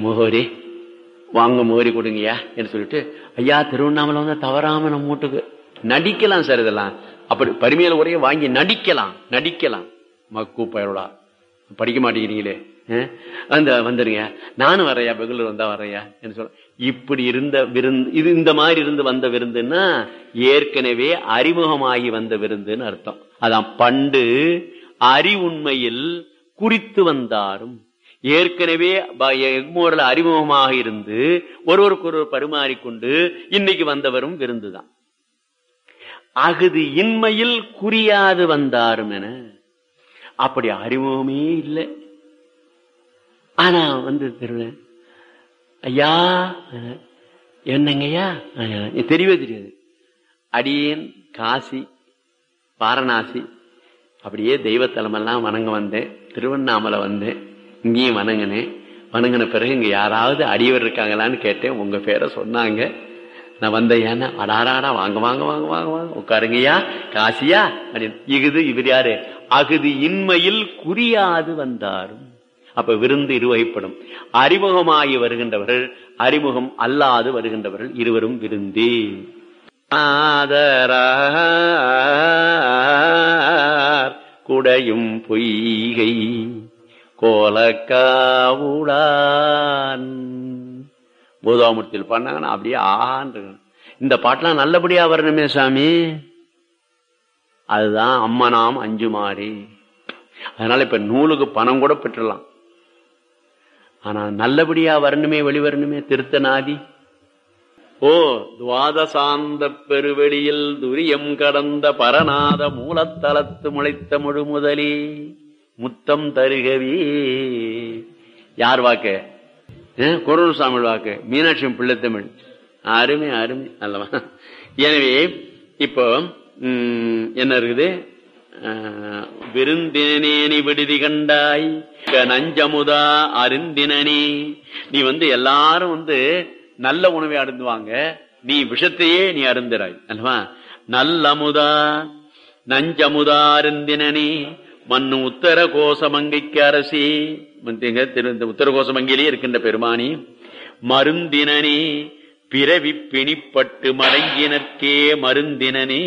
முகவரி வாங்க முகவரி கொடுங்கய்யா என்று சொல்லிட்டு ஐயா திருவண்ணாமலை வந்து தவறாம நம்ம வீட்டுக்கு நடிக்கலாம் சார் இதெல்லாம் அப்படி பரிமையில உரைய வாங்கி நடிக்கலாம் நடிக்கலாம் மக்கு பயருளா படிக்க மாட்டேங்கிறீங்களே அஹ், அந்த வந்துருங்க நானும் வரையா பெங்களூர் வந்தா வரையா என்று சொல்ல இப்படி இருந்த விருந்து இது இந்த மாதிரி இருந்து வந்த விருந்துன்னா ஏற்கனவே அறிமுகமாகி வந்த விருந்துன்னு அர்த்தம் அதான் பண்டு அறிவுண்மையில் குறித்து வந்தாரும் ஏற்கனவே ப- எக்மோரில் அறிமுகமாக இருந்து ஒருவருக்கு ஒருவர் பரிமாறிக்கொண்டு இன்னைக்கு வந்தவரும் விருந்துதான் அகுது இன்மையில் குறியாது வந்தாரும் என அப்படி அறிமுகமே இல்லை ஆனா வந்து தெரியல ஐயா அஹ், என்னங்கய்யா அஹ், தெரியவே தெரியாது அடியேன் காசி வாரணாசி அப்படியே தெய்வத்தலமெல்லாம் வணங்க வந்தேன் திருவண்ணாமலை வந்தேன் இங்கேயும் வணங்கினேன் வணங்கின பிறகு இங்க யாராவது அடியவர் இருக்காங்களான்னு கேட்டேன் உங்க பேரை சொன்னாங்க நான் வந்த ஏன்னா அடாராடா வாங்க வாங்க வாங்க வாங்க வாங்க உட்காருங்கய்யா காசியா அப்படின்னு இகுது இவர் யாரு அகுது இன்மையில் குறியாது வந்தாரும் அப்ப விருந்து இருவகைப்படும் அறிமுகமாகி வருகின்றவர்கள் அறிமுகம் அல்லாது வருகின்றவர்கள் இருவரும் விருந்தே ஆதரார் குடையும் பொய்கை கோலக்காவுடான் பூதாமூர்த்தியில் பண்ணாங்கன்னா அப்படியே ஆகான் இந்த பாட்டெல்லாம் நல்லபடியா வரணுமே சாமி அதுதான் அம்மனாம் அஞ்சுமாறி அதனால இப்ப நூலுக்கு பணம் கூட பெற்றலாம் ஆனா நல்லபடியா வரணுமே வெளிவரணுமே திருத்தநாதி ஓ துவாதசாந்த பெருவெளியில் துரியம் கடந்த பரநாத மூலத்தலத்து முளைத்த முழு முதலே முத்தம் தருகவே யார் வாக்கு குரல்சாமி வாக்கு மீனாட்சி பிள்ளைத்தமிழ் அருமை அருமை அல்லவா எனவே இப்போ ம், என்ன இருக்குது ஆஹ், விருந்தினேனி விடுதி கண்டாய் க- நஞ்சமுதா அருந்தினனே நீ வந்து எல்லாரும் வந்து நல்ல உணவை அருந்துவாங்க நீ விஷத்தையே நீ அருந்துறாய் அல்லவா நல்லமுதா நஞ்சமுதா அருந்தினனே மண்ணு உத்தர கோசமங்கைக்கு அரசி மத்தியங்க திரு இந்த உத்தர கோசமங்கையிலே இருக்கின்ற பெருமானி மருந்தினனே பிறவி பிணிப்பட்டு மடங்கினர்க்கே மருந்தினனே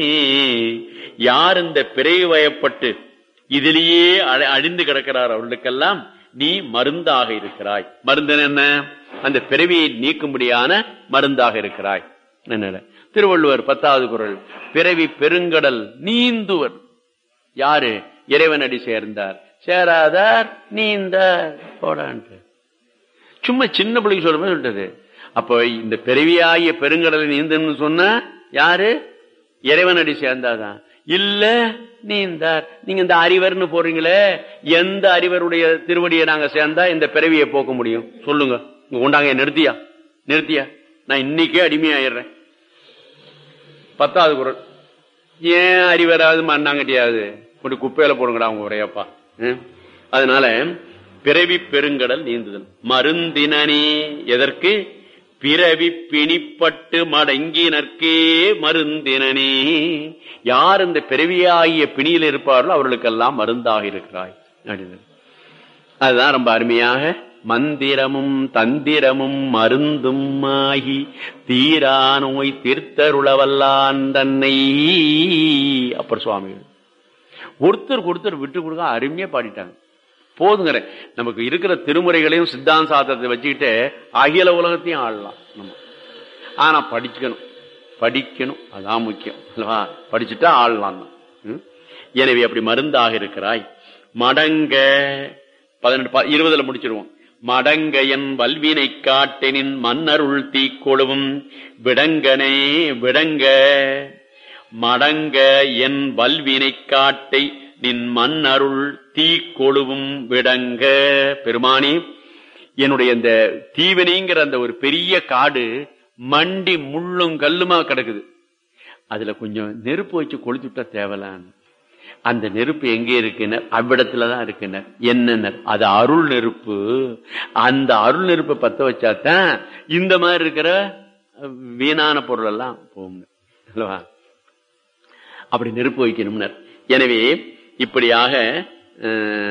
யார் இந்த பிறவி வயப்பட்டு இதிலேயே அழ- அழிந்து கிடக்கிறார் அவர்களுக்கெல்லாம் நீ மருந்தாக இருக்கிறாய் மருந்தன் என்ன அந்த பிறவியை நீக்கும்படியான மருந்தாக இருக்கிறாய் என்ன திருவள்ளுவர் பத்தாவது குரல் பிறவி பெருங்கடல் நீந்துவர் யாரு இறைவனடி சேர்ந்தார் சேராதார் நீந்தார் போடான்ட்டு சும்மா சின்ன பிள்ளைக்கு சொல்ற மாதிரி சொல்லிட்டது அப்போ இந்த பிறவியாகிய பெருங்கடலை நீந்தன்னு சொன்ன யாரு இறைவனடி சேர்ந்தாதான் இல்ல நீந்தார் நீங்க இந்த அறிவர்னு போறீங்களே எந்த அறிவருடைய திருவடியை நாங்க சேர்ந்தா இந்த பிறவியை போக்க முடியும் சொல்லுங்க இங்க கொண்டாங்க நிறுத்தியா நிறுத்தியா நான் இன்னைக்கே அடிமையாயிடுறேன் பத்தாவது குரல் ஏன் அறிவராது மண்ணாங்கட்டியாவது கொண்டு குப்பையில போடுங்கடா அவங்க உரையப்பா ம்? அதனால பிறவி பெருங்கடல் நீந்துதல் மருந்தினனே எதற்கு பிறவி பிணிப்பட்டு மடங்கினர்க்கே மருந்தினனே யார் இந்த பிறவியாகிய பிணியில் இருப்பார்களோ அவர்களுக்கெல்லாம் மருந்தாக இருக்கிறாய் அப்படின்னு அதுதான் ரொம்ப அருமையாக மந்திரமும் தந்திரமும் மருந்தும் ஆகி தீரா நோய் தீர்த்தருளவல்லான் தன்னை அப்புறம் சுவாமிகள் ஒருத்தருக்கு ஒருத்தர் விட்டு கொடுக்க அருமையா பாடிட்டாங்க போதுங்கிற நமக்கு இருக்கிற திருமுறைகளையும் சித்தாந்த சாத்திரத்தை வச்சுக்கிட்டு அகில உலகத்தையும் ஆடலாம் நம்ம ஆனா படிக்கணும் படிக்கணும் அதான் முக்கியம் அல்லவா படிச்சுட்டா ஆடலாம் தான் ம்? எனவே அப்படி மருந்தாக இருக்கிறாய் மடங்க பதினெட்டு ப- இருபதுல முடிச்சிருவோம் மடங்க என் வல்வினை காட்டெனின் மன்னருள் தீக்கொழுவும் விடங்கனே விடங்க மடங்க என் வல்வினை காட்டை நின் மன்னருள் தீக்கொழுவும் விடங்க பெருமானி என்னுடைய இந்த தீவினைங்கிற அந்த ஒரு பெரிய காடு மண்டி முள்ளும் கல்லுமா கிடக்குது அதுல கொஞ்சம் நெருப்பு வச்சு கொளுத்துட்டா தேவலான்னு அந்த நெருப்பு எங்கே இருக்குனர் அவ்விடத்துலதான் இருக்குனர் என்னன்னர் அது அருள் நெருப்பு அந்த அருள் நெருப்பை பத்த வச்சாதான் இந்த மாதிரி இருக்கிற வீணான பொருள் எல்லாம் போகும் அல்லவா அப்படி நெருப்பு வைக்கணும்னர் எனவே இப்படியாக அஹ்,